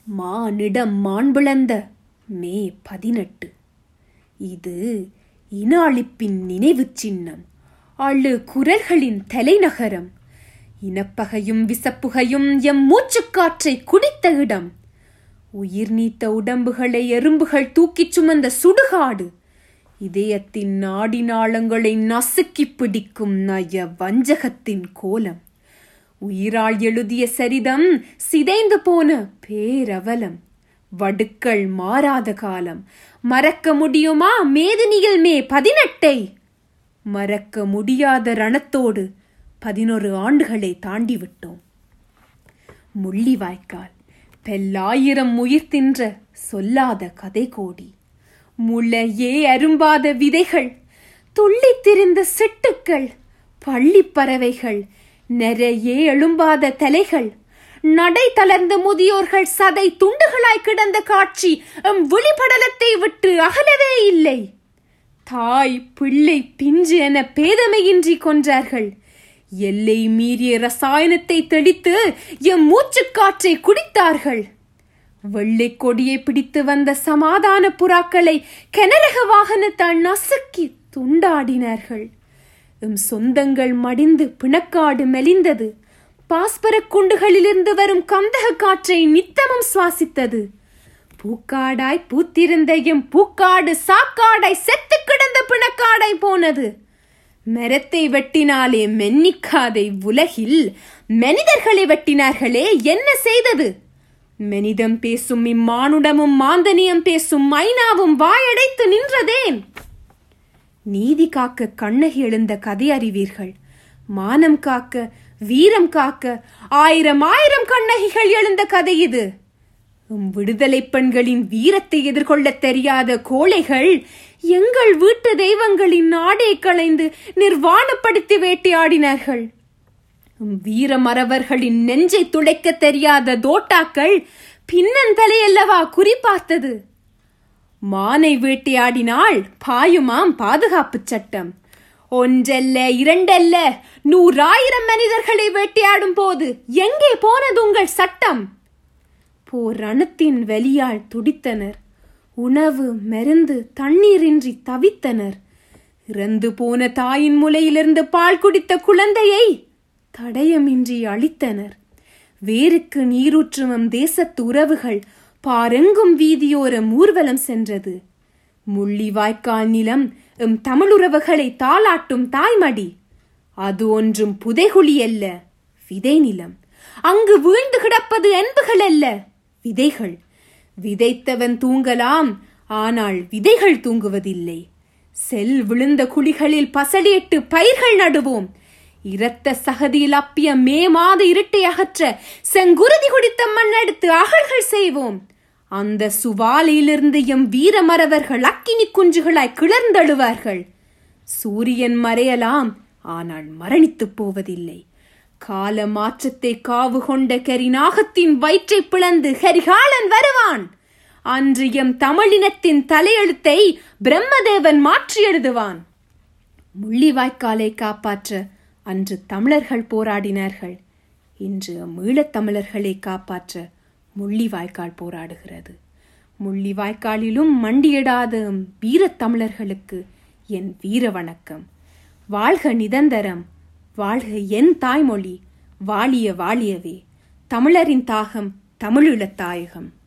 மானிடம் மாண்பிளந்த மே பதினெட்டு இது இன அழிப்பின் நினைவுச் சின்னம் அழு குரல்களின் தலைநகரம் இனப்பகையும் விசப்புகையும் எம் மூச்சுக்காற்றை குடித்த இடம் உயிர் நீத்த உடம்புகளை எறும்புகள் தூக்கிச் சுமந்த சுடுகாடு இதயத்தின் நாடி நாளங்களை நசுக்கிப் பிடிக்கும் நய வஞ்சகத்தின் கோலம் உயிரால் எழுதிய சரிதம் சிதைந்து போன பேரவலம் வடுக்கள் மாறாத காலம் மறக்க முடியுமா மேதினியில் மே பதினெட்டை மறக்க முடியாத ரணத்தோடு பதினொரு ஆண்டுகளை தாண்டி விட்டோம் முள்ளிவாய்க்கால் பெல்லாயிரம் உயிர் தின்ற சொல்லாத கதை கோடி முளையே அரும்பாத விதைகள் துள்ளித் திரிந்த சிட்டுக்கள் பள்ளிப் பறவைகள் நிறையே எழும்பாத தலைகள் நடை தளர்ந்த முதியோர்கள் சதை துண்டுகளாய் கிடந்த காட்சி எம் விழிபடலத்தை விட்டு அகலவே இல்லை தாய் பிள்ளை பிஞ்சு என பேதமையின்றி கொன்றார்கள் எல்லை மீறிய ரசாயனத்தை தெளித்து எம் மூச்சுக்காற்றை குடித்தார்கள் வெள்ளை கொடியை பிடித்து வந்த சமாதான புறாக்களை கனரக வாகனத்தால் நசுக்கி துண்டாடினார்கள் எம் சொந்தங்கள் மடிந்து பிணக்காடு மெலிந்தது பாஸ்பரக் குண்டுகளிலிருந்து வரும் கந்தக காற்றை நித்தமும் சுவாசித்தது பூக்காடாய் பூத்திருந்த எம் பூக்காடு சாக்காடாய் செத்து கிடந்த பிணக்காடாய் போனது மரத்தை வெட்டினாலே மென்னிக்காதை உலகில் மனிதர்களை வெட்டினார்களே என்ன செய்தது மனிதம் பேசும் இம்மானுடமும் மாந்தனியம் பேசும் மைனாவும் வாயடைத்து நின்றதேன் நீதி காக்க கண்ணகி எழுந்த கதை அறிவீர்கள் மானம் காக்க வீரம் காக்க ஆயிரம் ஆயிரம் கண்ணகிகள் எழுந்த கதை இது உம் விடுதலை பெண்களின் வீரத்தை எதிர்கொள்ளத் தெரியாத கோழைகள் எங்கள் வீட்டு தெய்வங்களின் நாடே களைந்து நிர்வாணப்படுத்தி வேட்டையாடினார்கள் உம் வீரமறவர்களின் நெஞ்சை துடைக்க தெரியாத தோட்டாக்கள் பின்னன் தலையல்லவா குறிப்பார்த்தது மானை வேட்டையாடினால் பாயுமாம் பாதுகாப்புச் சட்டம் ஒன்றல்ல இரண்டல்ல நூறாயிரம் மனிதர்களை வேட்டையாடும் போது எங்கே போனது உங்கள் சட்டம் போர் ரணத்தின் வெளியால் துடித்தனர் உணவு மருந்து தண்ணீரின்றி தவித்தனர் இறந்து போன தாயின் முலையிலிருந்து பால் குடித்த குழந்தையை தடயமின்றி அழித்தனர் வேருக்கு நீரூற்றும் நம் தேசத்து உறவுகள் பாரெங்கும் வீதியோரம் ஊர்வலம் சென்றது முள்ளிவாய்க்கால் நிலம் எம் தமிழுறவுகளை தாளாட்டும் தாய்மடி அது ஒன்றும் புதைகுழி அல்ல விதை நிலம் அங்கு வீழ்ந்து கிடப்பது என்புகள் அல்ல விதைகள் விதைத்தவன் தூங்கலாம் ஆனால் விதைகள் தூங்குவதில்லை செல் விழுந்த குழிகளில் பசலியிட்டு பயிர்கள் நடுவோம் இரத்த சகதியில் அப்பிய மே மாத இருட்டை அகற்ற செங்குருதி குடித்த மண்ணெடுத்து அகழ்கள் செய்வோம் அந்த சுவாலையிலிருந்து எம் வீரமறவர்கள் அக்கினி குஞ்சுகளாய் கிளர்ந்தழுவார்கள் சூரியன் மறையலாம் ஆனால் மரணித்துப் போவதில்லை கால மாற்றத்தை காவு கொண்ட கரிநாகத்தின் வயிற்றை பிளந்து கரிகாலன் வருவான் அன்று எம் தமிழினத்தின் தலையெழுத்தை பிரம்மதேவன் மாற்றி எழுதுவான் முள்ளிவாய்க்காலை காப்பாற்ற அன்று தமிழர்கள் போராடினார்கள் இன்று மீளத் தமிழர்களை காப்பாற்ற முள்ளிவாய்க்கால் போராடுகிறது முள்ளிவாய்க்காலிலும் மண்டியிடாத வீரத் தமிழர்களுக்கு என் வீர வணக்கம் வாழ்க நிதந்தரம் வாழ்க என் தாய்மொழி வாழிய வாழியவே தமிழரின் தாகம் தமிழீழத் தாயகம்